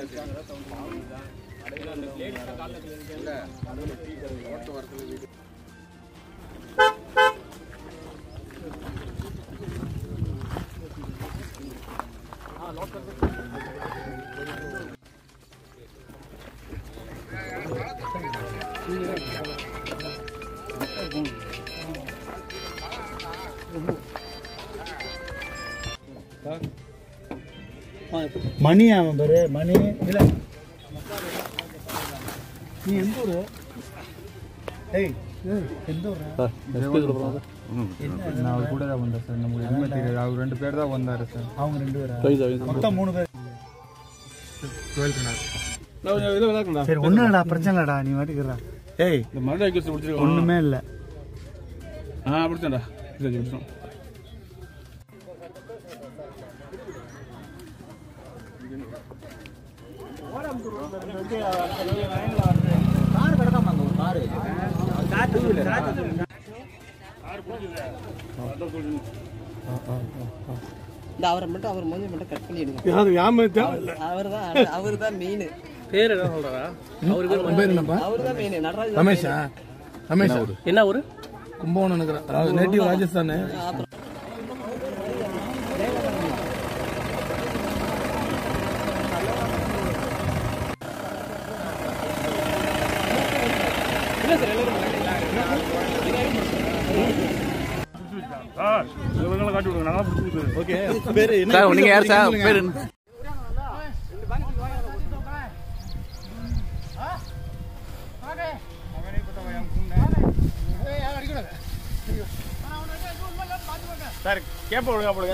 மணி அவன் பேரு மணி இல்ல நீ எந்த ஊரு ஏய் எந்த ஊரு நான் அவர் கூட தான் வந்தேன் சார் நமக்கு எதுவுமே தெரியாது அவர் ரெண்டு பேர் தான் வந்தார் சார் அவங்க ரெண்டு பேரா மொத்தம் மூணு பேர் சரி ஒண்ணும் இல்லடா பிரச்சனை இல்லடா நீ மாட்டிக்கிறா ஏய் இந்த மருடா கேஸ் பிடிச்சிருக்கோம் ஒண்ணுமே இல்ல ஆ பிடிச்சேன்டா சரி பிடிச்சோம் இந்த அவரை மட்டும் அவர் மூஞ்சி மட்டும் கட் பண்ணிடுங்க அவர் தான் அவர் தான் மெயின் பேர் என்ன சொல்றா அவருக்கு பேர் என்னப்பா அவர் தான் மெயின் நடராஜ் ரமேஷா ரமேஷா என்ன ஒரு கும்பகோணம் நினைக்கிறேன் அதாவது நேட்டிவ் ராஜஸ்தான் இவங்களை காட்டி விடுங்க நல்லா பிடிச்சிருக்கு ஓகே பேரு என்ன சார் நீங்க யார் சார் பேர் என்ன சார் கேப்ப விடுங்க போடுங்க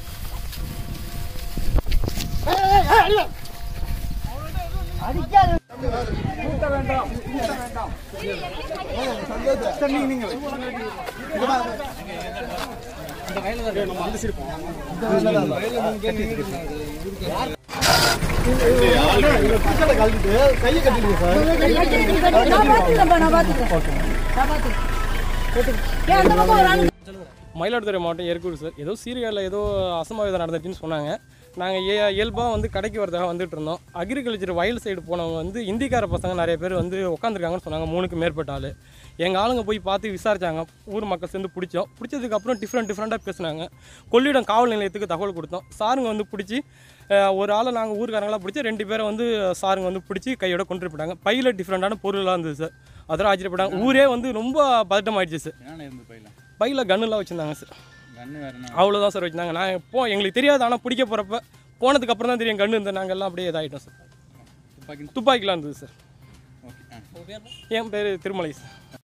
கையை கட்டிடுங்க சார் நான் பாத்துக்கிறேன்ப்பா நான் பாத்துக்கிறேன் நான் பாத்துக்கிறேன் ஏன் அந்த பக்கம் ஒரு ஆளு மயிலாடுதுறை மாவட்டம் ஏற்கூர் சார் ஏதோ சீரியலில் ஏதோ அசம்பாவிதம் நடந்துச்சுன்னு சொன்னாங்க நாங்கள் ஏ இயல்பாக வந்து கடைக்கு வரதாக வந்துட்டு இருந்தோம் அக்ரிகல்ச்சர் வயல் சைடு போனவங்க வந்து இந்திக்கார பசங்க நிறைய பேர் வந்து உட்காந்துருக்காங்கன்னு சொன்னாங்க மூணுக்கு மேற்பட்ட ஆள் எங்கள் ஆளுங்க போய் பார்த்து விசாரிச்சாங்க ஊர் மக்கள் சேர்ந்து பிடிச்சோம் பிடிச்சதுக்கப்புறம் டிஃப்ரெண்ட் டிஃப்ரெண்ட்டாக பேசுனாங்க கொள்ளிடம் காவல் நிலையத்துக்கு தகவல் கொடுத்தோம் சாருங்க வந்து பிடிச்சி அஹ், ஒரு ஆளை நாங்கள் ஊருக்காரங்களாம் பிடிச்சி ரெண்டு பேரை வந்து சாருங்க வந்து பிடிச்சி கையோட கொண்டு போயிட்டாங்க பையில் டிஃப்ரெண்ட்டான பொருளாக இருந்தது சார் அதெல்லாம் ஆச்சரியப்பட்டாங்க ஊரே வந்து ரொம்ப பதட்டம் ஆயிடுச்சு சார் என்னென்ன இருந்து போயிடலாம் பையில் கன்னுலாம் வச்சுருந்தாங்க சார் கண்ணு வேற என்ன அவ்வளோதான் சார் வச்சுருந்தாங்க நான் இப்போ எங்களுக்கு தெரியாது ஆனால் பிடிக்க போகிறப்ப போனதுக்கு அப்புறம் தான் தெரியும் கன்று இருந்த நாங்கள் எல்லாம் அப்படியே இதாகிட்டோம் சார் துப்பாக்கி துப்பாக்கிலாம் இருந்தது சார் ஓகே ஆ என் பேர் திருமலை சார்